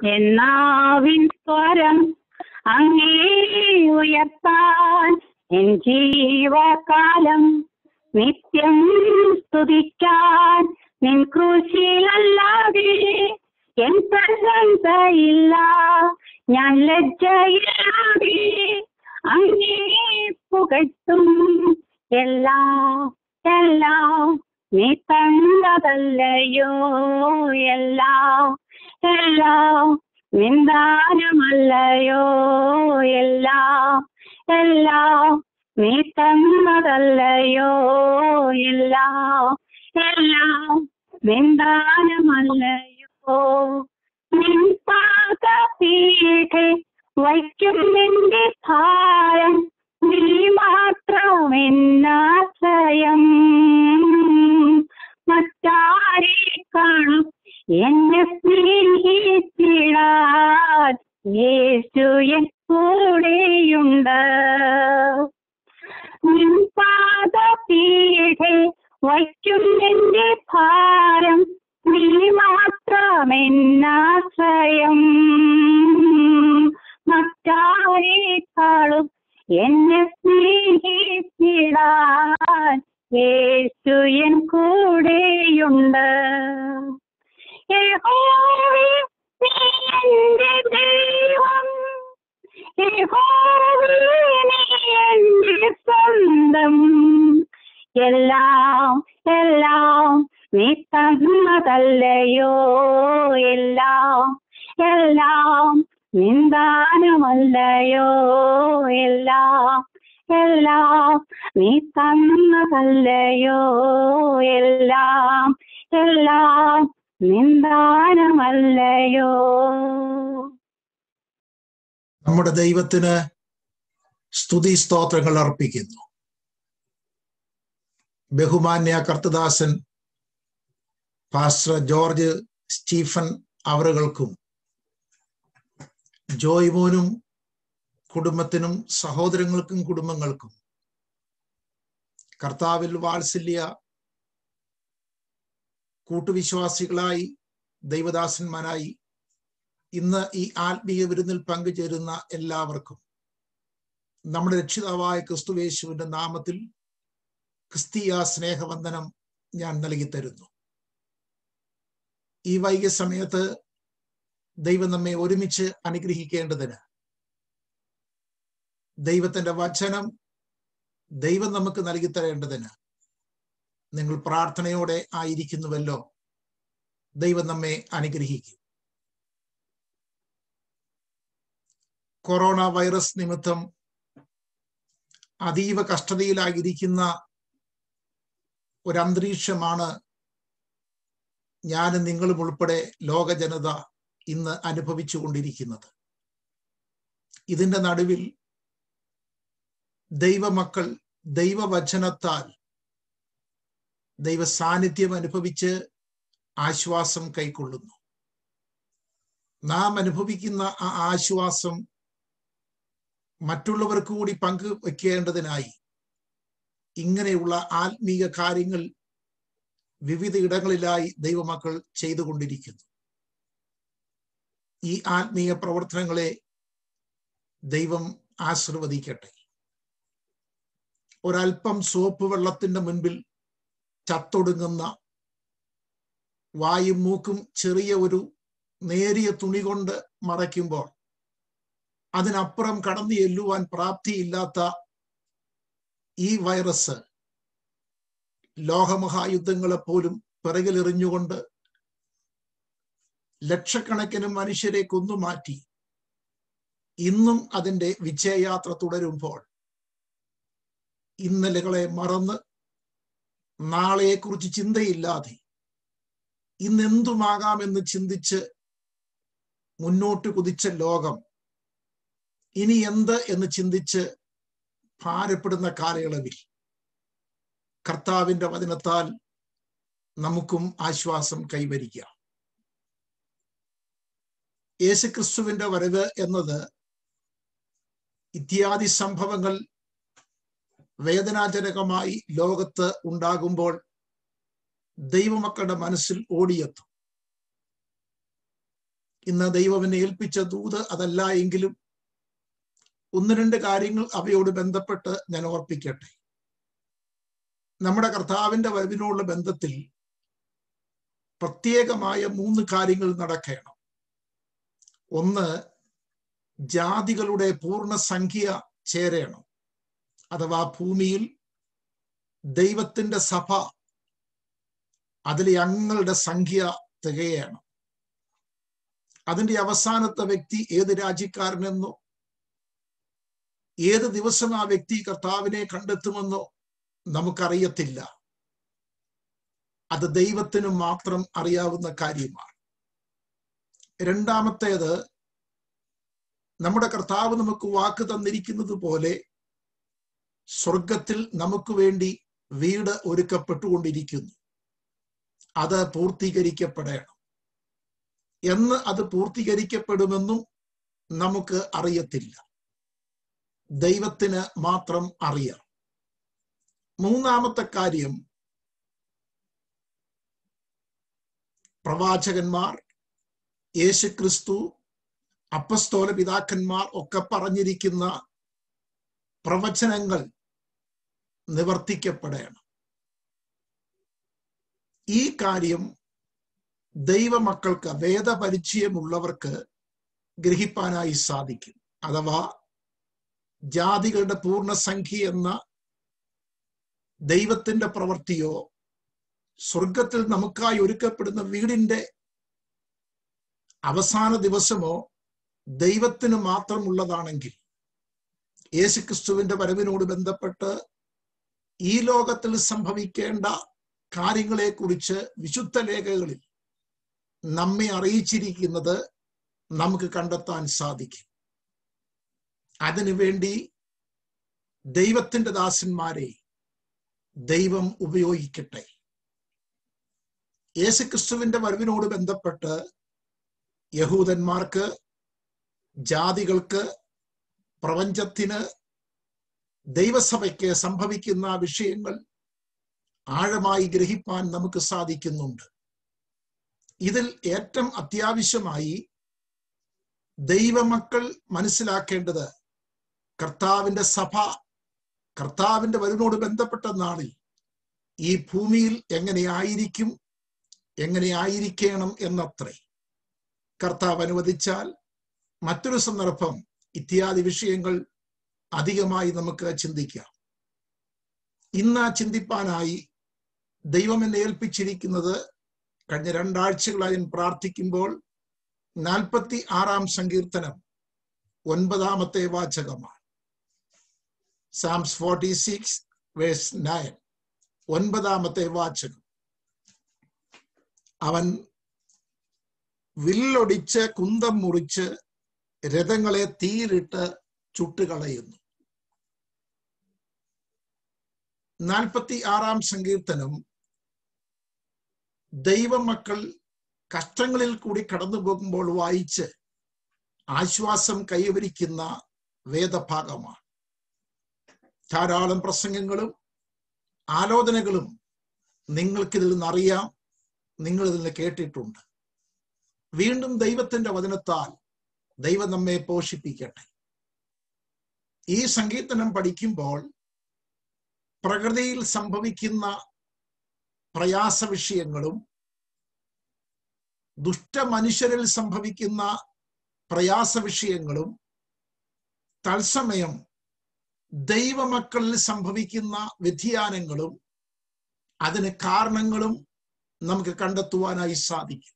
എന്നാവിൻ സ്വരം അങ്ങേ ഉയർത്താൻ എൻ ജീവകാലം നിത്യം സ്തുതിക്കാൻ നിൻ ക്രൂശിലല്ലാതെ എൻ പ്രശംസയില്ല ഞാൻ ലജ്ജയില്ലാതെ അങ്ങേ പുകഴ്ത്തും എല്ലാം എല്ലാം നീ തന്നതല്ലയോ എല്ലാം എല്ലാം നിന്ദാനമല്ലയോ എല്ലാം എല്ലാം നീ തന്നതല്ലയോ എല്ലാം എല്ലാം നിന്ദാനമല്ലയോ നിൻ പാദപീഠെ വയ്ക്കും നിന്റെ ഭാരം നീ മാത്രമെന്നാശ്രയം മറ്റാരെ കാണും എന്നെ സ്നേഹിച്ചിടാൻ യേശു എൻ കൂടെയുണ്ട് നിൻ പാദപീഠെ വയ്ക്കും നിന്റെ ഭാരം നീ മാത്രമെന്നാശ്രയം മറ്റാരേക്കാളും എന്നെ സ്നേഹിച്ചിടാൻ യേശു എൻ കൂടെയുണ്ട് യഹോവേ, നീ എന്റെ ദൈവം യഹോവേ, നീ എന്റെ സ്വന്തം എല്ലാം എല്ലാം നീ തന്നതല്ലയോ എല്ലാം എല്ലാം നിന്ദാനമല്ലയോ എല്ലാം എല്ലാം നീ തന്നതല്ലയോ എല്ലാം എല്ലാം നിന്ദാനമല്ലയോ നമ്മുടെ ദൈവത്തിന് സ്തുതി സ്തോത്രങ്ങൾ അർപ്പിക്കുന്നു ബഹുമാന്യ കർത്തദാസൻ പാസ്റ്റർ ജോർജ് സ്റ്റീഫൻ അവറുകൾക്കും ജോയ്മോനും കുടുംബത്തിനും സഹോദരങ്ങൾക്കും കുടുംബങ്ങൾക്കും കർത്താവിൽ വാത്സല്യ കൂട്ടുവിശ്വാസികളായി ദൈവദാസന്മാരായി ഇന്ന് ഈ ആത്മീയ വിരുന്നിൽ പങ്കുചേരുന്ന എല്ലാവർക്കും നമ്മുടെ രക്ഷിതാവായ ക്രിസ്തുവേശുവിന്റെ നാമത്തിൽ ക്രിസ്തീയ സ്നേഹവന്ദനം ഞാൻ നൽകി തരുന്നു ഈ വൈകിയ സമയത്ത് ദൈവം നമ്മെ ഒരുമിച്ച് അനുഗ്രഹിക്കേണ്ടതിന് ദൈവത്തിന്റെ വചനം ദൈവം നമുക്ക് നൽകി തരേണ്ടതിന് നിങ്ങൾ പ്രാർത്ഥനയോടെ ആയിരിക്കുന്നുവല്ലോ ദൈവം നമ്മെ അനുഗ്രഹിക്കും കൊറോണ വൈറസ് നിമിത്തം അതീവ കഷ്ടതയിലായിരിക്കുന്ന ഒരു അന്തരീക്ഷമാണ് ഞാനും നിങ്ങളും ഉൾപ്പെടെ ലോക ജനത ഇന്ന് അനുഭവിച്ചു കൊണ്ടിരിക്കുന്നത് ഇതിന്റെ നടുവിൽ ദൈവമക്കൾ ദൈവവചനത്താൽ ദൈവ സാന്നിധ്യം അനുഭവിച്ച് ആശ്വാസം കൈക്കൊള്ളുന്നു നാം അനുഭവിക്കുന്ന ആ ആശ്വാസം മറ്റുള്ളവർക്ക് കൂടി പങ്കുവെക്കേണ്ടതിനായി ഇങ്ങനെയുള്ള ആത്മീയ കാര്യങ്ങൾ വിവിധ ഇടങ്ങളിലായി ദൈവമക്കൾ ചെയ്തുകൊണ്ടിരിക്കുന്നു ഈ ആത്മീയ പ്രവർത്തനങ്ങളെ ദൈവം ആശീർവദിക്കട്ടെ ഒരൽപ്പം സോപ്പ് വെള്ളത്തിന്റെ മുൻപിൽ ചത്തൊടുങ്ങുന്ന വായും മൂക്കും ചെറിയ ഒരു നേരിയ തുണി കൊണ്ട് മറയ്ക്കുമ്പോൾ അതിനപ്പുറം കടന്നു ചെല്ലുവാൻ പ്രാപ്തിയില്ലാത്ത ഈ വൈറസ് ലോകമഹായുദ്ധങ്ങളെ പോലും പിറകിലെറിഞ്ഞുകൊണ്ട് ലക്ഷക്കണക്കിന് മനുഷ്യരെ കൊന്നുമാറ്റി ഇന്നും അതിന്റെ വിജയയാത്ര തുടരുമ്പോൾ ഇന്നലകളെ മറന്ന് നാളെയെക്കുറിച്ച് ചിന്തയില്ലാതെ ഇന്നെന്തുമാകാമെന്ന് ചിന്തിച്ച് മുന്നോട്ട് കുതിച്ച ലോകം ഇനി എന്ത് എന്ന് ചിന്തിച്ച് ഭാരപ്പെടുന്ന കാലയളവിൽ കർത്താവിന്റെ വചനത്താൽ നമുക്കും ആശ്വാസം കൈവരിക്കാം യേശുക്രിസ്തുവിന്റെ വരവ് എന്നത് ഇത്യാദി സംഭവങ്ങൾ വേദനാജനകമായി ലോകത്ത് ഉണ്ടാകുമ്പോൾ ദൈവമക്കളുടെ മനസ്സിൽ ഓടിയെത്തും ഇന്ന് ദൈവം എന്നെ ഏൽപ്പിച്ച ദൂത് അതല്ല എങ്കിലും ഒന്ന് രണ്ട് കാര്യങ്ങൾ അവയോട് ബന്ധപ്പെട്ട് ഞാൻ ഓർപ്പിക്കട്ടെ നമ്മുടെ കർത്താവിന്റെ വരവിനോടുള്ള ബന്ധത്തിൽ പ്രത്യേകമായ മൂന്ന് കാര്യങ്ങൾ നടക്കണം ഒന്ന് ജാതികളുടെ പൂർണ്ണസംഖ്യ ചേരണം അഥവാ ഭൂമിയിൽ ദൈവത്തിന്റെ സഭ അതിലെ അംഗങ്ങളുടെ സംഖ്യ തികയണം അതിന്റെ അവസാനത്തെ വ്യക്തി ഏത് രാജ്യക്കാരനെന്നോ ഏത് ദിവസം ആ വ്യക്തി കർത്താവിനെ കണ്ടെത്തുമെന്നോ നമുക്കറിയത്തില്ല അത് ദൈവത്തിന് മാത്രം അറിയാവുന്ന കാര്യമാണ് രണ്ടാമത്തേത് നമ്മുടെ കർത്താവ് നമുക്ക് വാക്ക് തന്നിരിക്കുന്നത് പോലെ സ്വർഗത്തിൽ നമുക്ക് വേണ്ടി വീട് ഒരുക്കപ്പെട്ടുകൊണ്ടിരിക്കുന്നു അത് പൂർത്തീകരിക്കപ്പെടണം എന്ന് അത് പൂർത്തീകരിക്കപ്പെടുമെന്നും നമുക്ക് അറിയത്തില്ല ദൈവത്തിന് മാത്രം അറിയാം മൂന്നാമത്തെ കാര്യം പ്രവാചകന്മാർ യേശുക്രിസ്തു അപ്പസ്തോല പിതാക്കന്മാർ ഒക്കെ പറഞ്ഞിരിക്കുന്ന പ്രവചനങ്ങൾ നിവർത്തിക്കപ്പെടണം ഈ കാര്യം ദൈവമക്കൾക്ക് വേദപരിചയമുള്ളവർക്ക് ഗ്രഹിപ്പാനായി സാധിക്കും അഥവാ ജാതികളുടെ പൂർണ്ണസംഖ്യ എന്ന ദൈവത്തിന്റെ പ്രവൃത്തിയോ സ്വർഗത്തിൽ നമുക്കായി ഒരുക്കപ്പെടുന്ന വീടിന്റെ അവസാന ദിവസമോ ദൈവത്തിന് മാത്രമുള്ളതാണെങ്കിൽ യേശുക്രിസ്തുവിന്റെ വരവിനോട് ബന്ധപ്പെട്ട് ഈ ലോകത്തിൽ സംഭവിക്കേണ്ട കാര്യങ്ങളെ കുറിച്ച് വിശുദ്ധ ലേഖകളിൽ നമ്മെ അറിയിച്ചിരിക്കുന്നത് നമുക്ക് കണ്ടെത്താൻ സാധിക്കും അതിനുവേണ്ടി ദൈവത്തിന്റെ ദാസന്മാരെ ദൈവം ഉപയോഗിക്കട്ടെ യേശുക്രിസ്തുവിന്റെ വരവിനോട് ബന്ധപ്പെട്ട് യഹൂദന്മാർക്ക് ജാതികൾക്ക് പ്രപഞ്ചത്തിന് ദൈവസഭയ്ക്ക് സംഭവിക്കുന്ന വിഷയങ്ങൾ ആഴമായി ഗ്രഹിപ്പാൻ നമുക്ക് സാധിക്കുന്നുണ്ട് ഇതിൽ ഏറ്റവും അത്യാവശ്യമായി ദൈവമക്കൾ മനസ്സിലാക്കേണ്ടത് കർത്താവിന്റെ സഭ കർത്താവിന്റെ വരവിനോട് ബന്ധപ്പെട്ട നാളിൽ ഈ ഭൂമിയിൽ എങ്ങനെയായിരിക്കും എങ്ങനെയായിരിക്കണം എന്നത്രേ കർത്താവ് അനുവദിച്ചാൽ മറ്റൊരു സന്ദർഭം ഇത്യാദി വിഷയങ്ങൾ അധികമായി നമുക്ക് ചിന്തിക്കാം ഇന്ന് ചിന്തിപ്പാനായി ദൈവം എന്നെ ഏൽപ്പിച്ചിരിക്കുന്നത് കഴിഞ്ഞ രണ്ടാഴ്ചകളായി ഞാൻ പ്രാർത്ഥിക്കുമ്പോൾ നാൽപ്പത്തി ആറാം സങ്കീർത്തനം ഒൻപതാമത്തെ വാചകമാണ് Psalms forty six verse nine ഒൻപതാമത്തെ വാചകം അവൻ വില്ലൊടിച്ച് കുന്തം മുറിച്ച് രഥങ്ങളെ തീയിലിട്ട് ചുട്ടുകളയുന്നു നാൽപ്പത്തി ആറാം സങ്കീർത്തനം ദൈവമക്കൾ കഷ്ടങ്ങളിൽ കൂടി കടന്നു പോകുമ്പോൾ വായിച്ച് ആശ്വാസം കൈവരിക്കുന്ന വേദഭാഗമാണ് ധാരാളം പ്രസംഗങ്ങളും ആലോചനകളും നിങ്ങൾക്കിതിൽ നിന്നറിയാം നിങ്ങൾ ഇതിൽ നിന്ന് കേട്ടിട്ടുണ്ട് വീണ്ടും ദൈവത്തിന്റെ വചനത്താൽ ദൈവം നമ്മെ പോഷിപ്പിക്കട്ടെ ഈ സങ്കീർത്തനം പഠിക്കുമ്പോൾ പ്രകൃതിയിൽ സംഭവിക്കുന്ന പ്രയാസ വിഷയങ്ങളും ദുഷ്ടമനുഷ്യരിൽ സംഭവിക്കുന്ന പ്രയാസ വിഷയങ്ങളും തത്സമയം ദൈവമക്കളിൽ സംഭവിക്കുന്ന വ്യതിയാനങ്ങളും അതിന് കാരണങ്ങളും നമുക്ക് കണ്ടെത്തുവാനായി സാധിക്കും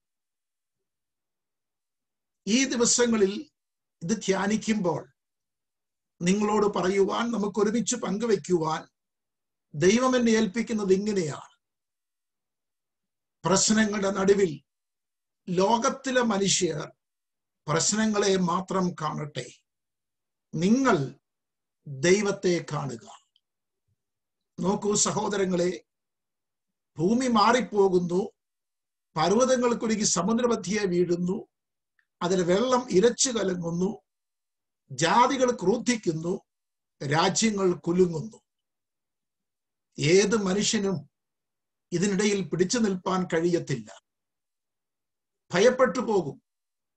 ഈ ദിവസങ്ങളിൽ ഇത് ധ്യാനിക്കുമ്പോൾ നിങ്ങളോട് പറയുവാൻ നമുക്ക് ഒരുമിച്ച് പങ്കുവെക്കുവാൻ ദൈവം എന്നെ ഏൽപ്പിക്കുന്നത് ഇങ്ങനെയാണ് പ്രശ്നങ്ങളുടെ നടുവിൽ ലോകത്തിലെ മനുഷ്യർ പ്രശ്നങ്ങളെ മാത്രം കാണട്ടെ നിങ്ങൾ ദൈവത്തെ കാണുക നോക്കൂ സഹോദരങ്ങളെ ഭൂമി മാറിപ്പോകുന്നു പർവ്വതങ്ങൾ കുലുക്കി സമുദ്രമധ്യയെ വീഴുന്നു അതിൽ വെള്ളം ഇരച്ചു കലങ്ങുന്നു ജാതികൾ ക്രൂദ്ധിക്കുന്നു രാജ്യങ്ങൾ കുലുങ്ങുന്നു ഏത് മനുഷ്യനും ഇതിനിടയിൽ പിടിച്ചു നിൽപ്പാൻ കഴിയത്തില്ല ഭയപ്പെട്ടു പോകും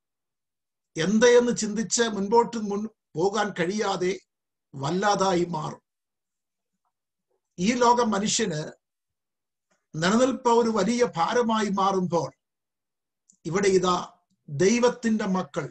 എന്തെന്ന് ചിന്തിച്ച് മുൻപോട്ട് മുൻ പോകാൻ കഴിയാതെ വല്ലാതായി മാറും ഈ ലോകം മനുഷ്യന് നിലനിൽപ്പ് ഒരു വലിയ ഭാരമായി മാറുമ്പോൾ ഇവിടെ ഇതാ ദൈവത്തിന്റെ മക്കൾ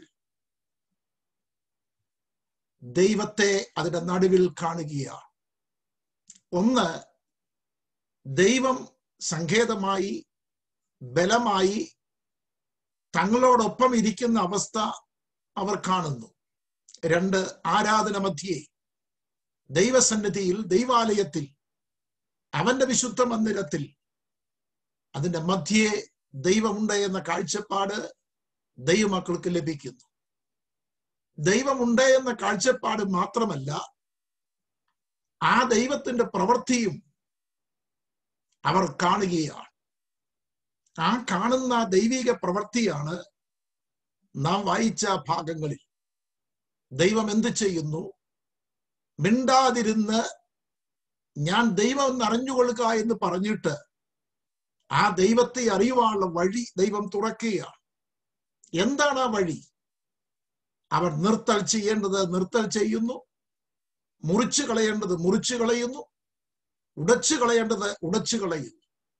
ദൈവത്തെ അതിന്റെ നടുവിൽ കാണുകയാണ് ഒന്ന് ദൈവം സങ്കേതമായി ബലമായി തങ്ങളോടൊപ്പം ഇരിക്കുന്ന അവസ്ഥ അവർ കാണുന്നു രണ്ട് ആരാധന മധ്യേ ദൈവസന്നിധിയിൽ ദൈവാലയത്തിൽ അവന്റെ വിശുദ്ധ മന്ദിരത്തിൽ അതിന്റെ മധ്യേ ദൈവമുണ്ട് എന്ന കാഴ്ചപ്പാട് ദൈവമക്കൾക്ക് ലഭിക്കുന്നു ദൈവമുണ്ട് എന്ന കാഴ്ചപ്പാട് മാത്രമല്ല ആ ദൈവത്തിന്റെ പ്രവൃത്തിയും അവർ കാണുകയാണ് ആ കാണുന്ന ദൈവിക പ്രവൃത്തിയാണ് നാം വായിച്ച ഭാഗങ്ങളിൽ ദൈവം എന്ത് ചെയ്യുന്നു മിണ്ടാതിരുന്ന് ഞാൻ ദൈവം എന്ന് അറിഞ്ഞുകൊള്ളുക എന്ന് പറഞ്ഞിട്ട് ആ ദൈവത്തെ അറിയുവാനുള്ള വഴി ദൈവം തുറക്കുകയാണ് എന്താണ് ആ വഴി അവർ നിർത്തൽ ചെയ്യേണ്ടത് നിർത്തൽ ചെയ്യുന്നു മുറിച്ചു കളയേണ്ടത് മുറിച്ചു കളയുന്നു ഉടച്ചു കളയേണ്ടത് ഉടച്ചു കളയുന്നു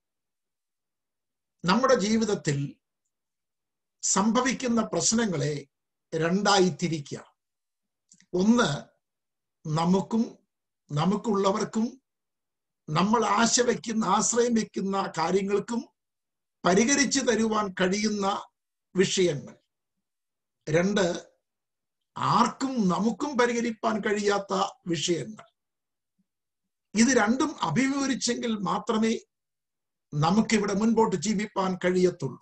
നമ്മുടെ ജീവിതത്തിൽ സംഭവിക്കുന്ന പ്രശ്നങ്ങളെ രണ്ടായി തിരിക്കുക ഒന്ന് നമുക്കും നമുക്കുള്ളവർക്കും നമ്മൾ ആശ വയ്ക്കുന്ന ആശ്രയം വയ്ക്കുന്ന കാര്യങ്ങൾക്കും പരിഹരിച്ചു തരുവാൻ കഴിയുന്ന വിഷയങ്ങൾ രണ്ട് ആർക്കും നമുക്കും പരിഹരിപ്പാൻ കഴിയാത്ത വിഷയങ്ങൾ ഇത് രണ്ടും അഭിമുഖീകരിച്ചെങ്കിൽ മാത്രമേ നമുക്കിവിടെ മുൻപോട്ട് ജീവിപ്പാൻ കഴിയത്തുള്ളൂ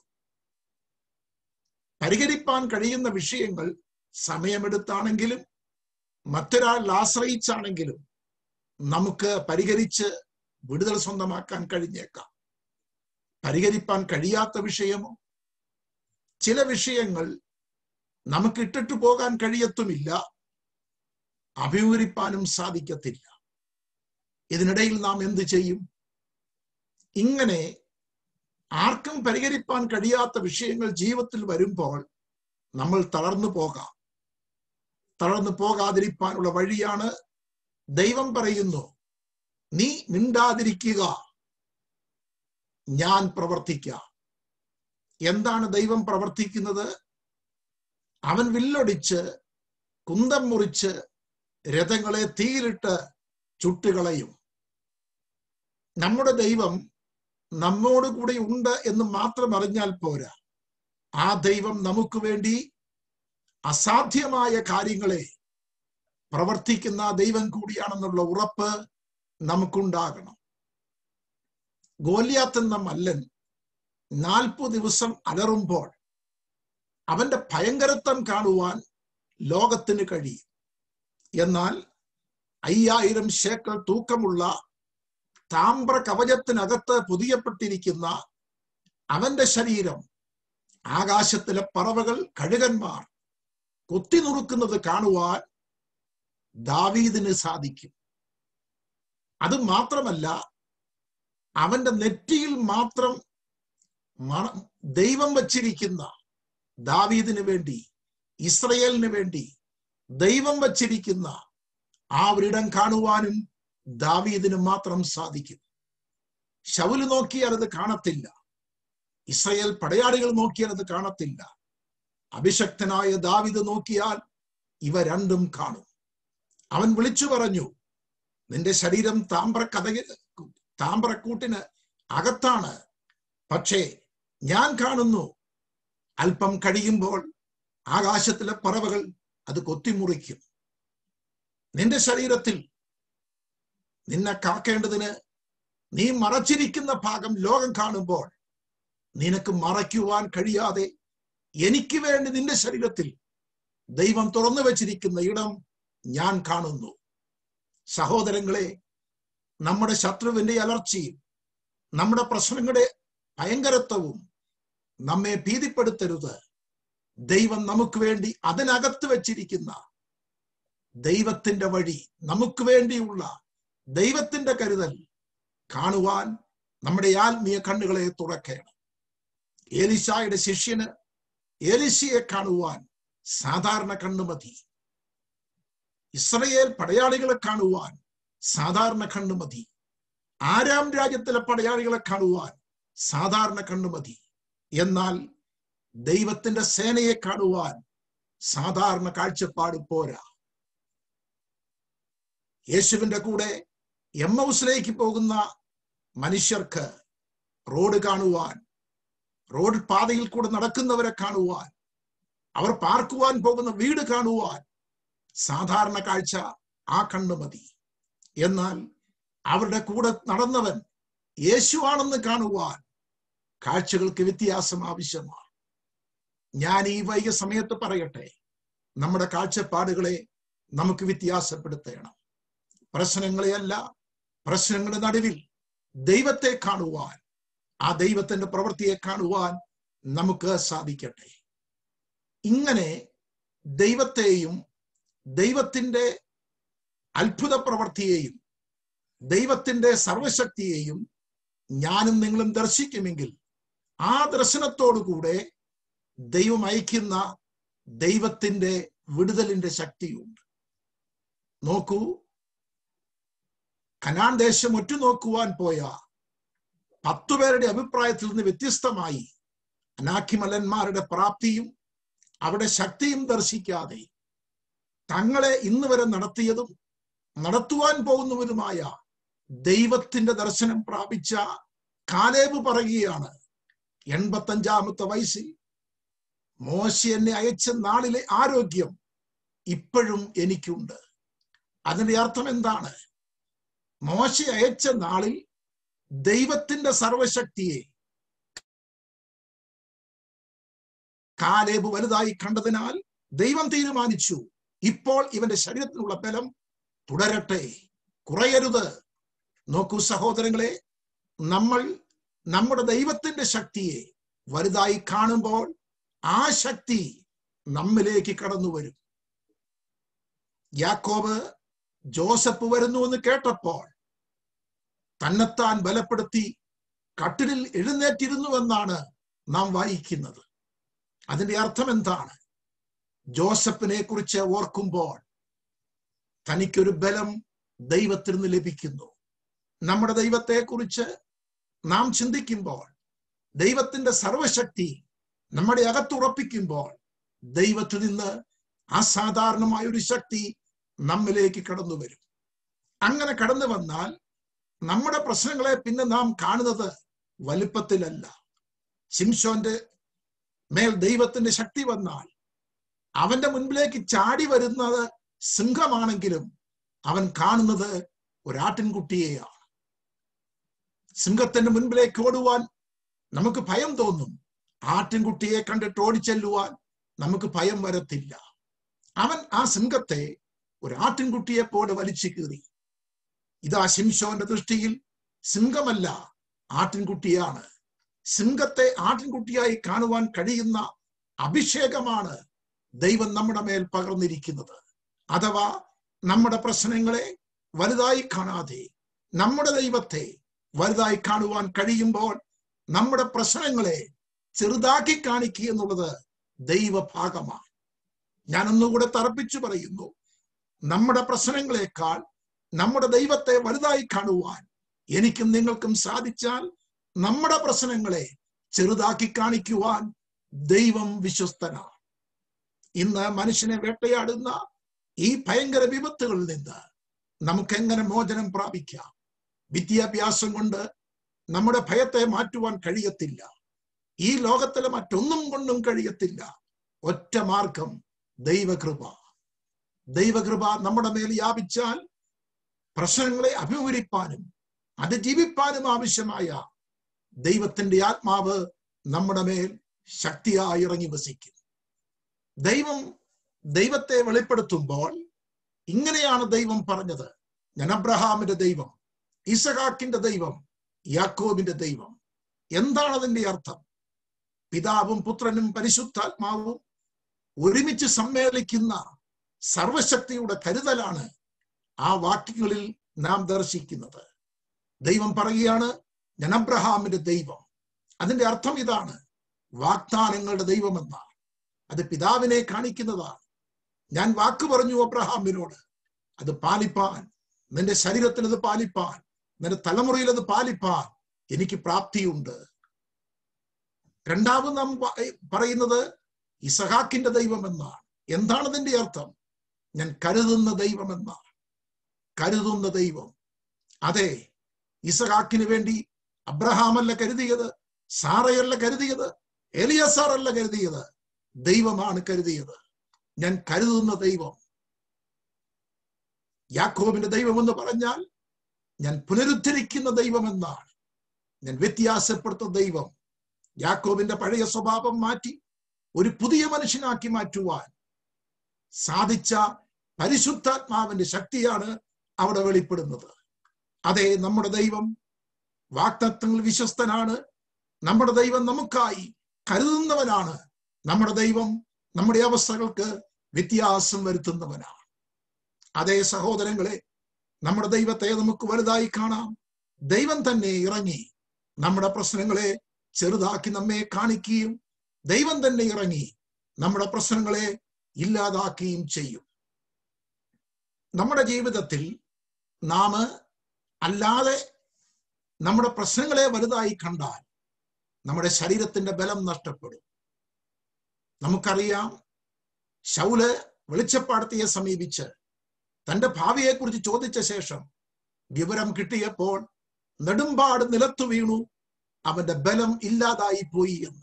പരിഹരിപ്പാൻ കഴിയുന്ന വിഷയങ്ങൾ സമയമെടുത്താണെങ്കിലും മറ്റൊരാൾ ആശ്രയിച്ചാണെങ്കിലും നമുക്ക് പരിഹരിച്ച് വിടുതൽ സ്വന്തമാക്കാൻ കഴിഞ്ഞേക്കാം പരിഹരിപ്പാൻ കഴിയാത്ത വിഷയമോ ചില വിഷയങ്ങൾ നമുക്ക് ഇട്ടിട്ട് പോകാൻ കഴിയത്തുമില്ല അഭിമുഖീകരിപ്പാനും സാധിക്കത്തില്ല ഇതിനിടയിൽ നാം എന്ത് ചെയ്യും ഇങ്ങനെ ആർക്കും പരിഹരിപ്പാൻ കഴിയാത്ത വിഷയങ്ങൾ ജീവിതത്തിൽ വരുമ്പോൾ നമ്മൾ തളർന്നു പോകാം തളർന്നു പോകാതിരിക്കാനുള്ള വഴിയാണ് ദൈവം പറയുന്നു നീ മിണ്ടാതിരിക്കുക ഞാൻ പ്രവർത്തിക്കാം എന്താണ് ദൈവം പ്രവർത്തിക്കുന്നത് അവൻ വില്ലൊടിച്ച് കുന്തം മുറിച്ച് രഥങ്ങളെ തീയിലിട്ട് ചുട്ടുകളയും നമ്മുടെ ദൈവം നമ്മോട് കൂടെ ഉണ്ട് എന്ന് മാത്രം അറിഞ്ഞാൽ പോരാ ആ ദൈവം നമുക്ക് വേണ്ടി അസാധ്യമായ കാര്യങ്ങളെ പ്രവർത്തിക്കുന്ന ദൈവം കൂടിയാണെന്നുള്ള ഉറപ്പ് നമുക്കുണ്ടാകണം ഗോലിയാത്ത് എന്ന മല്ലൻ നാൽപ്പത് ദിവസം അലറുമ്പോൾ അവന്റെ ഭയങ്കരത്വം കാണുവാൻ ലോകത്തിന് കഴിയും എന്നാൽ അയ്യായിരം ശേക്കൽ തൂക്കമുള്ള താമ്ര കവചത്തിനകത്ത് പൊതിയപ്പെട്ടിരിക്കുന്ന അവന്റെ ശരീരം ആകാശത്തിലെ പറവകൾ കഴുകന്മാർ കൊത്തിനുറുക്കുന്നത് കാണുവാൻ ദാവീദിന് സാധിക്കും അത് മാത്രമല്ല അവന്റെ നെറ്റിയിൽ മാത്രം ദൈവം വച്ചിരിക്കുന്ന ദാവീദിന് വേണ്ടി ഇസ്രയേലിന് വേണ്ടി ദൈവം വച്ചിരിക്കുന്ന ആ ഒരിടം കാണുവാനും ദാവീദിന് മാത്രം സാധിക്കും ശൗല് നോക്കിയാൽ അത് കാണത്തില്ല ഇസ്രയേൽ പടയാളികൾ നോക്കിയാൽ അത് കാണത്തില്ല അഭിഷക്തനായ ദാവിദ് നോക്കിയാൽ ഇവ രണ്ടും കാണും അവൻ വിളിച്ചു പറഞ്ഞു നിന്റെ ശരീരം താമ്ര കഥ താമ്രക്കൂട്ടിന് അകത്താണ് പക്ഷേ ഞാൻ കാണുന്നു അല്പം കഴിയുമ്പോൾ ആകാശത്തിലെ പറവകൾ അത് കൊത്തിമുറിക്കും നിന്റെ ശരീരത്തിൽ നിന്നെ കാക്കേണ്ടതിന് നീ മറച്ചിരിക്കുന്ന ഭാഗം ലോകം കാണുമ്പോൾ നിനക്ക് മറയ്ക്കുവാൻ കഴിയാതെ എനിക്ക് വേണ്ടി നിന്റെ ശരീരത്തിൽ ദൈവം തുറന്നു വെച്ചിരിക്കുന്ന ഇടം ഞാൻ കാണുന്നു സഹോദരങ്ങളെ നമ്മുടെ ശത്രുവിന്റെ അലർച്ചയും നമ്മുടെ പ്രശ്നങ്ങളുടെ ഭയങ്കരത്വവും നമ്മെ ഭീതിപ്പെടുത്തരുത് ദൈവം നമുക്ക് വേണ്ടി അതിനകത്ത് വെച്ചിരിക്കുന്ന ദൈവത്തിന്റെ വഴി നമുക്ക് വേണ്ടിയുള്ള ദൈവത്തിന്റെ കരുതൽ കാണുവാൻ നമ്മുടെ ആത്മീയ കണ്ണുകളെ തുറക്കണം ഏലിശായുടെ ശിഷ്യന് ഏലിശയെ കാണുവാൻ സാധാരണ കണ്ണ് മതി ഇസ്രയേൽ പടയാളികളെ കാണുവാൻ സാധാരണ കണ്ണ് മതി ആരാം രാജ്യത്തിലെ പടയാളികളെ കാണുവാൻ സാധാരണ കണ്ണ് മതി എന്നാൽ ദൈവത്തിന്റെ സേനയെ കാണുവാൻ സാധാരണ കാഴ്ചപ്പാട് പോരാ യേശുവിന്റെ കൂടെ എം ഹൗസിലേക്ക് പോകുന്ന മനുഷ്യർക്ക് റോഡ് കാണുവാൻ റോഡ് പാതയിൽ കൂടെ നടക്കുന്നവരെ കാണുവാൻ അവർ പാർക്കുവാൻ പോകുന്ന വീട് കാണുവാൻ സാധാരണ കാഴ്ച ആ കണ്ണു മതി എന്നാൽ അവരുടെ കൂടെ നടന്നവൻ യേശുവാണെന്ന് കാണുവാൻ കാഴ്ചകൾക്ക് വ്യത്യാസം ആവശ്യമാണ് ഞാൻ ഈ വൈകിയ സമയത്ത് പറയട്ടെ നമ്മുടെ കാഴ്ചപ്പാടുകളെ നമുക്ക് വ്യത്യാസപ്പെടുത്തണം പ്രശ്നങ്ങളെയല്ല പ്രശ്നങ്ങളുടെ നടുവിൽ ദൈവത്തെ കാണുവാൻ ആ ദൈവത്തിന്റെ പ്രവൃത്തിയെ കാണുവാൻ നമുക്ക് സാധിക്കട്ടെ ഇങ്ങനെ ദൈവത്തെയും ദൈവത്തിന്റെ അത്ഭുത പ്രവൃത്തിയെയും ദൈവത്തിന്റെ സർവശക്തിയെയും ഞാനും നിങ്ങളും ദർശിക്കുമെങ്കിൽ ആ ദർശനത്തോടുകൂടെ ദൈവം അയക്കുന്ന ദൈവത്തിന്റെ വിടുതലിന്റെ ശക്തിയുണ്ട് നോക്കൂ കനാൻ ദേശം ഒറ്റുനോക്കുവാൻ പോയ പത്തു പേരുടെ അഭിപ്രായത്തിൽ നിന്ന് വ്യത്യസ്തമായി അനാഖിമലന്മാരുടെ പ്രാപ്തിയും അവിടെ ശക്തിയും ദർശിക്കാതെ തങ്ങളെ ഇന്ന് വരെ നടത്തിയതും നടത്തുവാൻ പോകുന്നവരുമായ ദൈവത്തിന്റെ ദർശനം പ്രാപിച്ച കാലേബ് പറയുകയാണ് എൺപത്തഞ്ചാമത്തെ വയസ്സിൽ മോശ എന്നെ അയച്ച നാളിലെ ആരോഗ്യം ഇപ്പോഴും എനിക്കുണ്ട് അതിന്റെ അർത്ഥം എന്താണ് മോശ അയച്ച നാളിൽ ദൈവത്തിന്റെ സർവശക്തിയെ കാലേബ് വലുതായി കണ്ടതിനാൽ ദൈവം തീരുമാനിച്ചു ഇപ്പോൾ ഇവന്റെ ശരീരത്തിനുള്ള ബലം തുടരട്ടെ കുറയരുത് നോക്കൂ സഹോദരങ്ങളെ നമ്മൾ നമ്മുടെ ദൈവത്തിന്റെ ശക്തിയെ വലുതായി കാണുമ്പോൾ ആ ശക്തി നമ്മിലേക്ക് കടന്നു വരും യാക്കോബ് ജോസഫ് വരുന്നു എന്ന് കേട്ടപ്പോൾ തന്നെത്താൻ ബലപ്പെടുത്തി കട്ടിലിൽ എഴുന്നേറ്റിരുന്നുവെന്നാണ് നാം വായിക്കുന്നത് അതിന്റെ അർത്ഥം എന്താണ് ജോസഫിനെ കുറിച്ച് ഓർക്കുമ്പോൾ തനിക്കൊരു ബലം ദൈവത്തിൽ നിന്ന് ലഭിക്കുന്നു നമ്മുടെ ദൈവത്തെ കുറിച്ച് നാം ചിന്തിക്കുമ്പോൾ ദൈവത്തിന്റെ സർവശക്തി നമ്മുടെ അകത്തുറപ്പിക്കുമ്പോൾ ദൈവത്തിൽ നിന്ന് അസാധാരണമായ ഒരു ശക്തി നമ്മിലേക്ക് കടന്നു വരും അങ്ങനെ കടന്നു വന്നാൽ നമ്മുടെ പ്രശ്നങ്ങളെ പിന്നെ നാം കാണുന്നത് വലുപ്പത്തിലല്ല ശിംഷോന്റെ മേൽ ദൈവത്തിന്റെ ശക്തി വന്നാൽ അവന്റെ മുൻപിലേക്ക് ചാടി വരുന്നത് സിംഹമാണെങ്കിലും അവൻ കാണുന്നത് ഒരാട്ടിൻകുട്ടിയെയാണ് സിംഹത്തിന്റെ മുൻപിലേക്ക് ഓടുവാൻ നമുക്ക് ഭയം തോന്നും ആട്ടിൻകുട്ടിയെ കണ്ടിട്ട് ഓടിച്ചെല്ലുവാൻ നമുക്ക് ഭയം വരത്തില്ല അവൻ ആ സിംഹത്തെ ഒരു ആട്ടിൻകുട്ടിയെ പോലെ വലിച്ചു കീറി ഇതാ ശിംഷോന്റെ ദൃഷ്ടിയിൽ സിംഹമല്ല ആട്ടിൻകുട്ടിയാണ് സിംഹത്തെ ആട്ടിൻകുട്ടിയായി കാണുവാൻ കഴിയുന്ന അഭിഷേകമാണ് ദൈവം നമ്മുടെ മേൽ പകർന്നിരിക്കുന്നത് അഥവാ നമ്മുടെ പ്രശ്നങ്ങളെ വലുതായി കാണാതെ നമ്മുടെ ദൈവത്തെ വലുതായി കാണുവാൻ കഴിയുമ്പോൾ നമ്മുടെ പ്രശ്നങ്ങളെ ചെറുതാക്കി കാണിക്കുക എന്നുള്ളത് ദൈവഭാഗമാണ് ഞാൻ ഒന്നുകൂടെ തറപ്പിച്ചു പറയുന്നു നമ്മുടെ പ്രശ്നങ്ങളെക്കാൾ നമ്മുടെ ദൈവത്തെ വലുതായി കാണുവാൻ എനിക്കും നിങ്ങൾക്കും സാധിച്ചാൽ നമ്മുടെ പ്രശ്നങ്ങളെ ചെറുതാക്കി കാണിക്കുവാൻ ദൈവം വിശ്വസ്തനാണ് ഇന്ന് മനുഷ്യനെ വേട്ടയാടുന്ന ഈ ഭയങ്കര വിപത്തുകളിൽ നിന്ന് നമുക്ക് എങ്ങനെ മോചനം പ്രാപിക്കാം വിദ്യാഭ്യാസം കൊണ്ട് നമ്മുടെ ഭയത്തെ മാറ്റുവാൻ കഴിയത്തില്ല ഈ ലോകത്തിലെ മറ്റൊന്നും കൊണ്ടും കഴിയത്തില്ല ഒറ്റ മാർഗം ദൈവകൃപ ദൈവകൃപ നമ്മുടെ മേൽ വ്യാപിച്ചാൽ പ്രശ്നങ്ങളെ അഭിമുഖീകരിപ്പാനും അതിജീവിപ്പാനും ആവശ്യമായ ദൈവത്തിന്റെ ആത്മാവ് നമ്മുടെ മേൽ ശക്തിയായി ഇറങ്ങി വസിക്കും ദൈവം ദൈവത്തെ വെളിപ്പെടുത്തുമ്പോൾ ഇങ്ങനെയാണ് ദൈവം പറഞ്ഞത് ഞാൻ അബ്രഹാമിന്റെ ദൈവം ഇസഹാക്കിന്റെ ദൈവം യാക്കോബിന്റെ ദൈവം എന്താണ് അതിന്റെ അർത്ഥം പിതാവും പുത്രനും പരിശുദ്ധാത്മാവും ഒരുമിച്ച് സമ്മേളിക്കുന്ന സർവശക്തിയുടെ കരുതലാണ് ആ വാക്യങ്ങളിൽ നാം ദർശിക്കുന്നത് ദൈവം പറയുകയാണ് ഞാൻ അബ്രഹാമിന്റെ ദൈവം അതിന്റെ അർത്ഥം ഇതാണ് വാഗ്ദാനങ്ങളുടെ ദൈവമെന്നാണ് അത് പിതാവിനെ കാണിക്കുന്നതാണ് ഞാൻ വാക്ക് പറഞ്ഞു അബ്രഹാമിനോട് അത് പാലിപ്പാൻ നിന്റെ ശരീരത്തിൽ അത് പാലിപ്പാൻ നിന്റെ തലമുറയിൽ അത് പാലിപ്പാൻ എനിക്ക് പ്രാപ്തിയുണ്ട് രണ്ടാമത് നാം പ- പറയുന്നത് ഇസഹാക്കിന്റെ ദൈവം എന്നാണ് എന്താണ് അതിന്റെ അർത്ഥം ഞാൻ കരുതുന്ന ദൈവം എന്നാണ് കരുതുന്ന ദൈവം അതെ ഇസഹാക്കിന് വേണ്ടി അബ്രഹാമല്ല കരുതിയത് സാറയല്ല കരുതിയത് എലിയസാർ അല്ല കരുതിയത് ദൈവമാണ് കരുതിയത് ഞാൻ കരുതുന്ന ദൈവം യാക്കോബിന്റെ ദൈവം എന്ന് പറഞ്ഞാൽ ഞാൻ പുനരുദ്ധരിക്കുന്ന ദൈവം എന്നാണ് ഞാൻ വ്യത്യാസപ്പെടുത്തുന്ന ദൈവം യാക്കോബിന്റെ പഴയ സ്വഭാവം മാറ്റി ഒരു പുതിയ മനുഷ്യനാക്കി മാറ്റുവാൻ സാധിച്ച പരിശുദ്ധാത്മാവിന്റെ ശക്തിയാണ് അവിടെ വെളിപ്പെടുന്നത് അതെ നമ്മുടെ ദൈവം വാക്തത്വങ്ങൾ വിശ്വസ്തനാണ് നമ്മുടെ ദൈവം നമുക്കായി കരുതുന്നവനാണ് നമ്മുടെ ദൈവം നമ്മുടെ അവസ്ഥകൾക്ക് വ്യത്യാസം വരുത്തുന്നവനാണ് അതേ സഹോദരങ്ങളെ നമ്മുടെ ദൈവത്തെ നമുക്ക് വലുതായി കാണാം ദൈവം തന്നെ ഇറങ്ങി നമ്മുടെ പ്രശ്നങ്ങളെ ചെറുതാക്കി നമ്മെ കാണിക്കുകയും ദൈവം തന്നെ ഇറങ്ങി നമ്മുടെ പ്രശ്നങ്ങളെ ഇല്ലാതാക്കുകയും ചെയ്യും നമ്മുടെ ജീവിതത്തിൽ നാം അല്ലാതെ നമ്മുടെ പ്രശ്നങ്ങളെ വലുതായി കണ്ടാൽ നമ്മുടെ ശരീരത്തിന്റെ ബലം നഷ്ടപ്പെടും നമുക്കറിയാം ശൗല് വെളിച്ചപ്പാടത്തിയെ സമീപിച്ച് തന്റെ ഭാവിയെക്കുറിച്ച് ചോദിച്ച ശേഷം വിവരം കിട്ടിയപ്പോൾ നെടുമ്പാട് നിലത്തു വീണു അവന്റെ ബലം ഇല്ലാതായി പോയി എന്ന്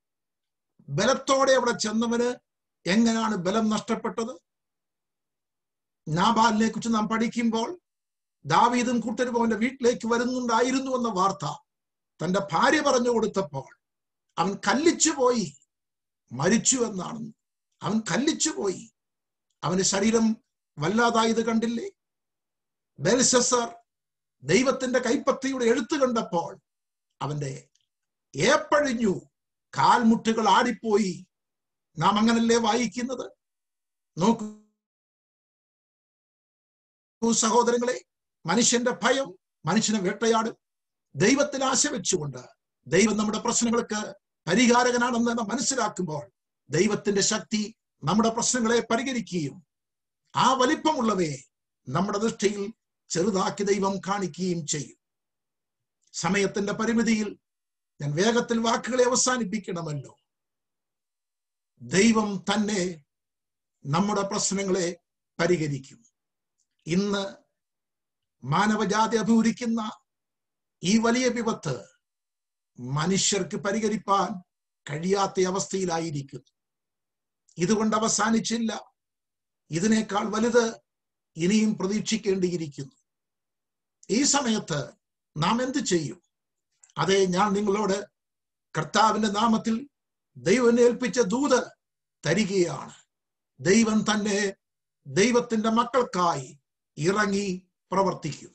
ബലത്തോടെ അവിടെ ചെന്നവന് എങ്ങനെയാണ് ബലം നഷ്ടപ്പെട്ടത് നാബാലിനെ കുറിച്ച് നാം പഠിക്കുമ്പോൾ ദാവീദും കൂട്ടരും അവന്റെ വീട്ടിലേക്ക് വരുന്നുണ്ടായിരുന്നു എന്ന വാർത്ത തന്റെ ഭാര്യ പറഞ്ഞു കൊടുത്തപ്പോൾ അവൻ കല്ലിച്ചു പോയി മരിച്ചു എന്നാണ് അവൻ കല്ലിച്ചു പോയി അവന്റെ ശരീരം വല്ലാതായത് കണ്ടില്ലേ ബെൽസസർ ദൈവത്തിന്റെ കൈപ്പത്തിയുടെ എഴുത്ത് കണ്ടപ്പോൾ അവന്റെ ഏപ്പഴിഞ്ഞു കാൽമുട്ടുകൾ ആടിപ്പോയി നാം അങ്ങനല്ലേ വായിക്കുന്നത് നോക്കൂ സഹോദരങ്ങളെ മനുഷ്യന്റെ ഭയം മനുഷ്യനെ വേട്ടയാടും ദൈവത്തിൽ ആശ വെച്ചുകൊണ്ട് ദൈവം നമ്മുടെ പ്രശ്നങ്ങൾക്ക് പരിഹാരകനാണെന്ന് നാം മനസ്സിലാക്കുമ്പോൾ ദൈവത്തിന്റെ ശക്തി നമ്മുടെ പ്രശ്നങ്ങളെ പരിഹരിക്കുകയും ആ വലിപ്പമുള്ളവയെ നമ്മുടെ ദൃഷ്ടിയിൽ ചെറുതാക്കി ദൈവം കാണിക്കുകയും ചെയ്യും സമയത്തിന്റെ പരിമിതിയിൽ ഞാൻ വേഗത്തിൽ വാക്കുകളെ അവസാനിപ്പിക്കണമല്ലോ ദൈവം തന്നെ നമ്മുടെ പ്രശ്നങ്ങളെ പരിഹരിക്കും ഇന്ന് മാനവജാതി അഭിമുഖിക്കുന്ന ഈ വലിയ വിപത്ത് മനുഷ്യർക്ക് പരിഹരിപ്പാൻ കഴിയാത്ത അവസ്ഥയിലായിരിക്കുന്നു ഇതുകൊണ്ട് അവസാനിച്ചില്ല ഇതിനേക്കാൾ വലുത് ഇനിയും പ്രതീക്ഷിക്കേണ്ടിയിരിക്കുന്നു ഈ സമയത്ത് നാം എന്ത് ചെയ്യും അതെ ഞാൻ നിങ്ങളോട് കർത്താവിന്റെ നാമത്തിൽ ദൈവം ഏൽപ്പിച്ച ദൂത് തരികയാണ് ദൈവം തന്നെ ദൈവത്തിന്റെ മക്കൾക്കായി ഇറങ്ങി പ്രവർത്തിക്കും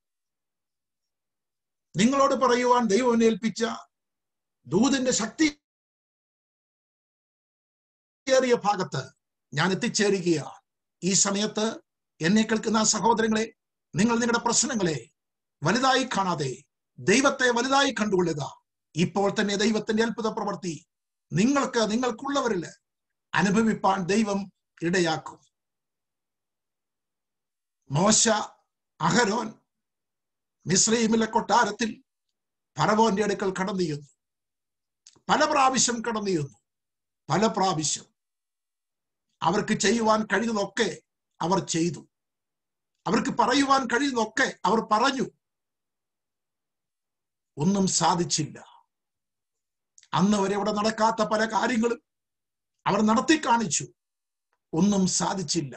നിങ്ങളോട് പറയുവാൻ ദൈവം ഏൽപ്പിച്ച ദൂതിന്റെ ശക്തി ഏറിയ ഭാഗത്ത് ഞാൻ എത്തിച്ചേരുകയാണ് ഈ സമയത്ത് എന്നെ കേൾക്കുന്ന സഹോദരങ്ങളെ നിങ്ങൾ നിങ്ങളുടെ പ്രശ്നങ്ങളെ വലുതായി കാണാതെ ദൈവത്തെ വലുതായി കണ്ടുകൊള്ളുക ഇപ്പോൾ തന്നെ ദൈവത്തിന്റെ അത്ഭുത പ്രവൃത്തി നിങ്ങൾക്ക് നിങ്ങൾക്കുള്ളവരിൽ അനുഭവിപ്പാൻ ദൈവം ഇടയാക്കും മോശ അഹരോൻ മിശ്രീമിലെ കൊട്ടാരത്തിൽ ഫറവോന്റെ അടുക്കൽ കടന്നു ചെന്നു പല പ്രാവശ്യം കടന്നു ചെന്നു പല പ്രാവശ്യം അവർക്ക് ചെയ്യുവാൻ കഴിയുന്നതൊക്കെ അവർ ചെയ്തു അവർക്ക് പറയുവാൻ കഴിയുന്നതൊക്കെ അവർ പറഞ്ഞു ഒന്നും സാധിച്ചില്ല അന്ന് വരെ ഇവിടെ നടക്കാത്ത പല കാര്യങ്ങളും അവർ നടത്തി കാണിച്ചു ഒന്നും സാധിച്ചില്ല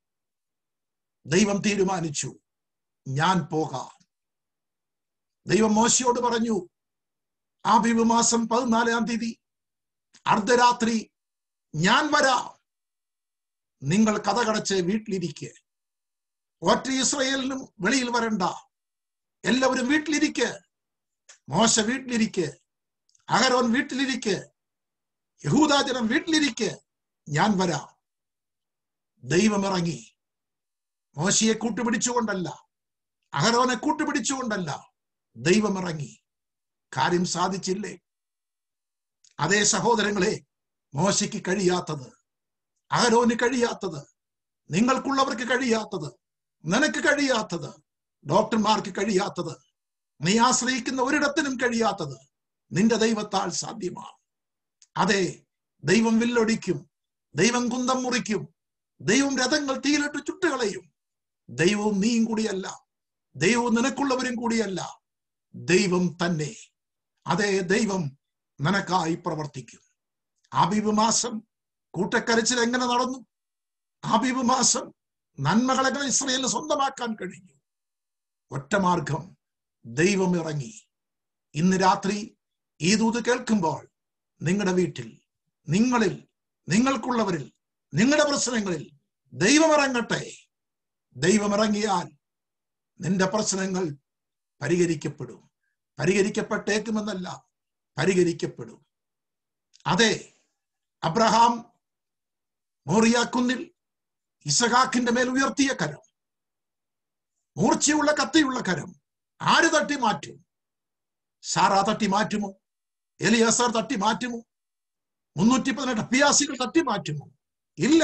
ദൈവം തീരുമാനിച്ചു ഞാൻ പോകാം ദൈവം മോശയോട് പറഞ്ഞു ആ മാസം പതിനാലാം തീയതി അർദ്ധരാത്രി ഞാൻ വരാം നിങ്ങൾ കഥകടച്ച് വീട്ടിലിരിക്കെ ഒറ്റ ഇസ്രയേലിനും വെളിയിൽ വരണ്ട എല്ലാവരും വീട്ടിലിരിക്കെ മോശ വീട്ടിലിരിക്കെ അഹരോൻ വീട്ടിലിരിക്കെ യഹൂദാജനം വീട്ടിലിരിക്കെ ഞാൻ വരാം ദൈവം ഇറങ്ങി മോശയെ കൂട്ടുപിടിച്ചുകൊണ്ടല്ല അഹരോനെ കൂട്ടുപിടിച്ചുകൊണ്ടല്ല ദൈവം ഇറങ്ങി കാര്യം സാധിച്ചില്ലേ അതേ സഹോദരങ്ങളെ മോശയ്ക്ക് കഴിയാത്തത് അഹരോന് കഴിയാത്തത് നിങ്ങൾക്കുള്ളവർക്ക് കഴിയാത്തത് നിനക്ക് കഴിയാത്തത് ഡോക്ടർമാർക്ക് കഴിയാത്തത് നീ ആശ്രയിക്കുന്ന ഒരിടത്തിനും കഴിയാത്തത് നിന്റെ ദൈവത്താൽ സാധ്യമാണ് അതെ ദൈവം വില്ലൊടിക്കും ദൈവം കുന്തം മുറിക്കും ദൈവം രഥങ്ങൾ തീയിലിട്ട് ചുട്ടുകളയും ദൈവവും നീയും കൂടിയല്ല ദൈവവും നിനക്കുള്ളവരും കൂടിയല്ല ദൈവം തന്നെ അതെ ദൈവം നിനക്കായി പ്രവർത്തിക്കും ആബീബ് മാസം കൂട്ടക്കരച്ചിൽ എങ്ങനെ നടന്നു ആബീബ് മാസം നന്മകളെ ഇസ്രയേലിന് സ്വന്തമാക്കാൻ കഴിഞ്ഞു ഒറ്റ മാർഗം ദൈവം ഇറങ്ങി ഇന്ന് രാത്രി ഈ ദൂത് കേൾക്കുമ്പോൾ നിങ്ങളുടെ വീട്ടിൽ നിങ്ങളിൽ നിങ്ങൾക്കുള്ളവരിൽ നിങ്ങളുടെ പ്രശ്നങ്ങളിൽ ദൈവം ഇറങ്ങട്ടെ ദൈവം ഇറങ്ങിയാൽ നിന്റെ പ്രശ്നങ്ങൾ പരിഹരിക്കപ്പെടും പരിഹരിക്കപ്പെട്ടേക്കുമെന്നല്ല പരിഹരിക്കപ്പെടും അതെ അബ്രഹാം മോറിയാക്കുന്നിൽ ഇസഹാക്കിന്റെ മേൽ ഉയർത്തിയ കരം മൂർച്ചയുള്ള കത്തിയുള്ള കരം ആര് തട്ടി മാറ്റും സാറ തട്ടി മാറ്റുമോ എലിയാസാർ തട്ടി മാറ്റുമോ മുന്നൂറ്റി പതിനെട്ട് അഭ്യാസികൾ തട്ടി മാറ്റുമോ ഇല്ല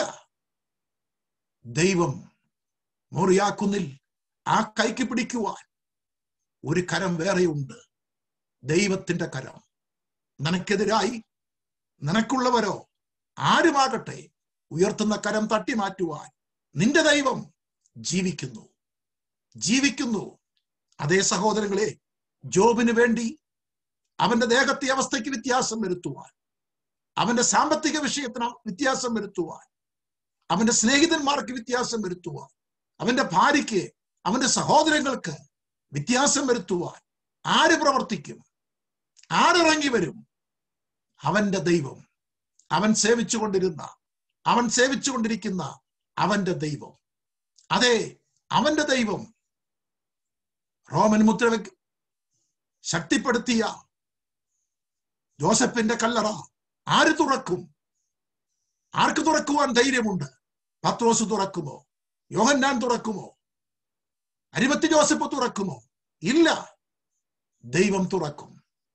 ദൈവം മോറിയാക്കുന്നിൽ ആ കൈക്ക് പിടിക്കുവാൻ ഒരു കരം വേറെയുണ്ട് ദൈവത്തിന്റെ കരം നിനക്കെതിരായി നിനക്കുള്ളവരോ ആരുമാകട്ടെ ഉയർത്തുന്ന കരം തട്ടി മാറ്റുവാൻ നിന്റെ ദൈവം ജീവിക്കുന്നു ജീവിക്കുന്നു അതേ സഹോദരങ്ങളെ ജോബിന് വേണ്ടി അവന്റെ ദേഹത്തെ അവസ്ഥയ്ക്ക് വ്യത്യാസം വരുത്തുവാൻ അവന്റെ സാമ്പത്തിക വിഷയത്തിന് വ്യത്യാസം വരുത്തുവാൻ അവന്റെ സ്നേഹിതന്മാർക്ക് വ്യത്യാസം വരുത്തുവാൻ അവന്റെ ഭാര്യയ്ക്ക് അവന്റെ സഹോദരങ്ങൾക്ക് വ്യത്യാസം വരുത്തുവാൻ ആര് പ്രവർത്തിക്കും ആരിറങ്ങി വരും അവന്റെ ദൈവം അവൻ സേവിച്ചുകൊണ്ടിരുന്ന അവൻ സേവിച്ചുകൊണ്ടിരിക്കുന്ന അവന്റെ ദൈവം അതെ അവന്റെ ദൈവം റോമൻ മുദ്രവയ്ക്ക് ശക്തിപ്പെടുത്തിയ ജോസഫിന്റെ കല്ലറ ആര് തുറക്കും ആർക്ക് തുറക്കുവാൻ ധൈര്യമുണ്ട് പത്രോസ് തുറക്കുമോ യോഹന്നാൻ തുറക്കുമോ അരിമത്തി ജോസഫ് തുറക്കുമോ ഇല്ല ദൈവം തുറക്കും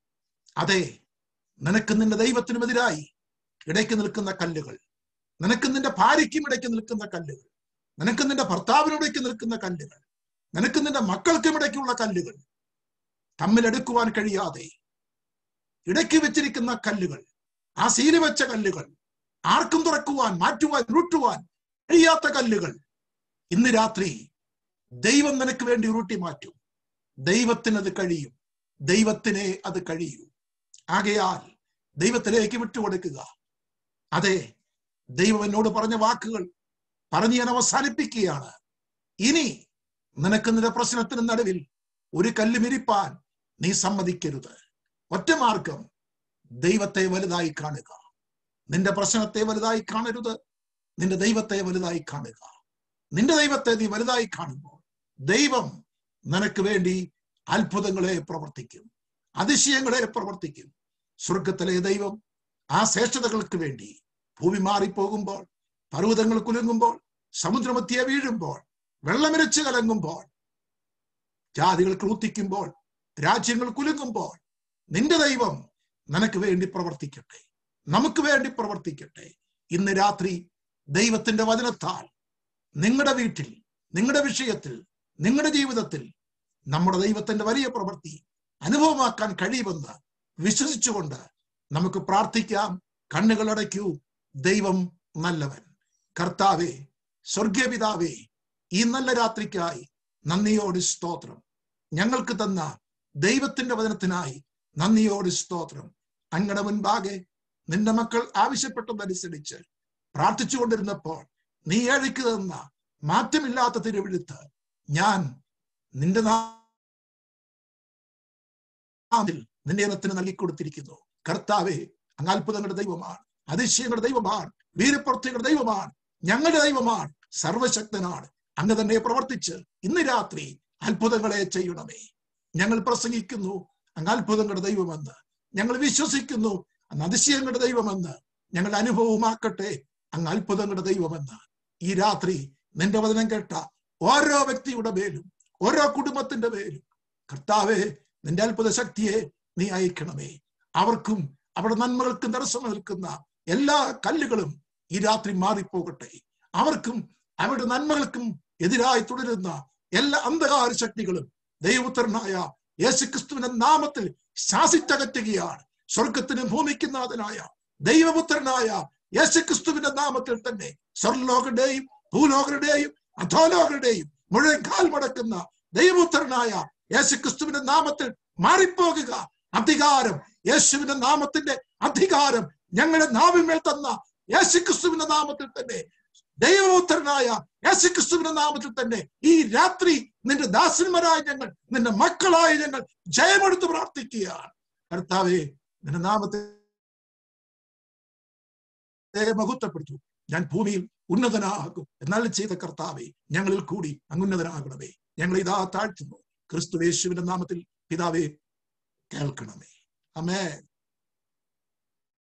അതെ നിനക്ക് നിന്റെ ദൈവത്തിനുമെതിരായി ഇടയ്ക്ക് നിൽക്കുന്ന കല്ലുകൾ നിനക്ക് നിന്റെ ഭാര്യയ്ക്കും ഇടയ്ക്ക് നിൽക്കുന്ന കല്ലുകൾ നിനക്ക് നിന്റെ ഭർത്താവിനിടയ്ക്ക് നിൽക്കുന്ന കല്ലുകൾ നിനക്ക് നിന്റെ മക്കൾക്കും ഇടയ്ക്കുള്ള കല്ലുകൾ തമ്മിലെടുക്കുവാൻ കഴിയാതെ ഇടയ്ക്ക് വെച്ചിരിക്കുന്ന കല്ലുകൾ ആ സീല് വെച്ച കല്ലുകൾ ആർക്കും തുറക്കുവാൻ മാറ്റുവാൻ ഉരുട്ടുവാൻ കഴിയാത്ത കല്ലുകൾ ഇന്ന് രാത്രി ദൈവം നിനക്ക് വേണ്ടി ഉരുട്ടി മാറ്റും ദൈവത്തിന് അത് കഴിയും ദൈവത്തിനെ അത് കഴിയൂ ആകയാൽ ദൈവത്തിലേക്ക് വിട്ടുകൊടുക്കുക അതെ ദൈവം എന്നോട് പറഞ്ഞ വാക്കുകൾ പറഞ്ഞ് ഞാൻ അവസാനിപ്പിക്കുകയാണ് ഇനി നിനക്ക് നിന്റെ പ്രശ്നത്തിന് നടുവിൽ ഒരു കല്ല് മിരിപ്പാൻ നീ സമ്മതിക്കരുത് ഒറ്റ മാർഗം ദൈവത്തെ വലുതായി കാണുക നിന്റെ പ്രശ്നത്തെ വലുതായി കാണരുത് നിന്റെ ദൈവത്തെ വലുതായി കാണുക നിന്റെ ദൈവത്തെ നീ വലുതായി കാണുമ്പോൾ ദൈവം നിനക്ക് വേണ്ടി അത്ഭുതങ്ങളെ പ്രവർത്തിക്കും അതിശയങ്ങളെ പ്രവർത്തിക്കും സ്വർഗത്തിലെ ദൈവം ആ ശ്രേഷ്ഠതകൾക്ക് വേണ്ടി ഭൂമി മാറിപ്പോകുമ്പോൾ പർവ്വതങ്ങൾ കുലുങ്ങുമ്പോൾ സമുദ്രമധ്യ വീഴുമ്പോൾ വെള്ളമിരച്ച് കലങ്ങുമ്പോൾ ജാതികൾ ക്രൂത്തിക്കുമ്പോൾ രാജ്യങ്ങൾ കുലുങ്ങുമ്പോൾ നിന്റെ ദൈവം നിനക്ക് വേണ്ടി പ്രവർത്തിക്കട്ടെ നമുക്ക് വേണ്ടി പ്രവർത്തിക്കട്ടെ ഇന്ന് രാത്രി ദൈവത്തിന്റെ വചനത്താൽ നിങ്ങളുടെ വീട്ടിൽ നിങ്ങളുടെ വിഷയത്തിൽ നിങ്ങളുടെ ജീവിതത്തിൽ നമ്മുടെ ദൈവത്തിന്റെ വലിയ പ്രവൃത്തി അനുഭവമാക്കാൻ കഴിയുമെന്ന് വിശ്വസിച്ചുകൊണ്ട് നമുക്ക് പ്രാർത്ഥിക്കാം കണ്ണുകൾ അടയ്ക്കൂ ദൈവം നല്ലവൻ കർത്താവേ സ്വർഗീയപിതാവേ ഈ നല്ല രാത്രിക്കായി നന്ദിയോട് സ്തോത്രം ഞങ്ങൾക്ക് തന്ന ദൈവത്തിന്റെ വചനത്തിനായി നന്ദിയോട് സ്തോത്രം അങ്ങയുടെ മുൻപാകെ നിന്റെ മക്കൾ ആവശ്യപ്പെട്ടതനുസരിച്ച് പ്രാർത്ഥിച്ചുകൊണ്ടിരുന്നപ്പോൾ നീ എഴുക്ക് തന്ന മാറ്റമില്ലാത്ത തിരുവെഴുത്ത് ഞാൻ നിന്റെ നാമത്തിൽ നിന്റെ ഇനത്തിന് നൽകിക്കൊടുത്തിരിക്കുന്നു കർത്താവെ അങ്ങ് അത്ഭുതങ്ങളുടെ ദൈവമാണ് അതിശയങ്ങളുടെ ദൈവമാണ് വീരപ്രവൃത്തികളുടെ ദൈവമാണ് ഞങ്ങളുടെ ദൈവമാണ് സർവശക്തനാണ് അങ്ങ് തന്നെ പ്രവർത്തിച്ച് ഇന്ന് രാത്രി അത്ഭുതങ്ങളെ ചെയ്യണമേ ഞങ്ങൾ പ്രസംഗിക്കുന്നു അങ്ങ് അത്ഭുതങ്ങളുടെ ദൈവമെന്ന് ഞങ്ങൾ വിശ്വസിക്കുന്നു അങ്ങ് അതിശയങ്ങളുടെ ദൈവമെന്ന് ഞങ്ങളുടെ അനുഭവമാക്കട്ടെ അങ്ങ് അത്ഭുതങ്ങളുടെ ദൈവമെന്ന് ഈ രാത്രി നിന്റെ വചനം കേട്ട ഓരോ വ്യക്തിയുടെ മേലും ഓരോ കുടുംബത്തിന്റെ മേലും കർത്താവെ നിന്റെ അത്ഭുത ശക്തിയെ നീ അയക്കണമേ അവർക്കും അവരുടെ നന്മകൾക്കും തടസ്സം നിൽക്കുന്ന എല്ലാ കല്ലുകളും ഈ രാത്രി മാറിപ്പോകട്ടെ അവർക്കും അവരുടെ നന്മകൾക്കും എതിരായി തുടരുന്ന എല്ലാ അന്ധകാര ശക്തികളും ദൈവപുത്രനായ യേശുക്രിസ്തുവിന്റെ നാമത്തിൽ ശാസിച്ചകറ്റുകയാണ് സ്വർഗത്തിനും ഭൂമിക്കും നാഥനായ ദൈവപുത്രനായ യേശുക്രിസ്തുവിന്റെ നാമത്തിൽ തന്നെ സ്വർലോകരുടെയും ഭൂലോകരുടെയും അധോലോകരുടെയും മുഴുവൻ കാൽ മടക്കുന്ന ദൈവപുത്രനായ യേശുക്രിസ്തുവിന്റെ നാമത്തിൽ മാറിപ്പോകുക അധികാരം യേശുവിന്റെ നാമത്തിന്റെ അധികാരം ഞങ്ങളുടെ നാവിന്മേൽ തന്ന യേശുക്രിസ്തുവിന്റെ നാമത്തിൽ തന്നെ ദൈവപുത്രനായ യേശുക്രിസ്തുവിന്റെ നാമത്തിൽ തന്നെ ഈ രാത്രി നിന്റെ ദാസന്മാരായ ഞങ്ങൾ നിന്റെ മക്കളായ ഞങ്ങൾ ജയമെടുത്ത് പ്രാർത്ഥിക്കുകയാണ് കർത്താവേ നിന്റെ നാമത്തെ മഹത്വപ്പെടുത്തു ഞാൻ ഭൂമിയിൽ ഉന്നതനാകും എന്നാൽ ചെയ്ത കർത്താവെ ഞങ്ങളിൽ കൂടി അങ്ങുന്നതനാകണമേ ഞങ്ങൾ ഇതാ താഴ്ത്തുന്നു ക്രിസ്തു യേശുവിന്റെ നാമത്തിൽ പിതാവേ കേൾക്കണമേ അമേ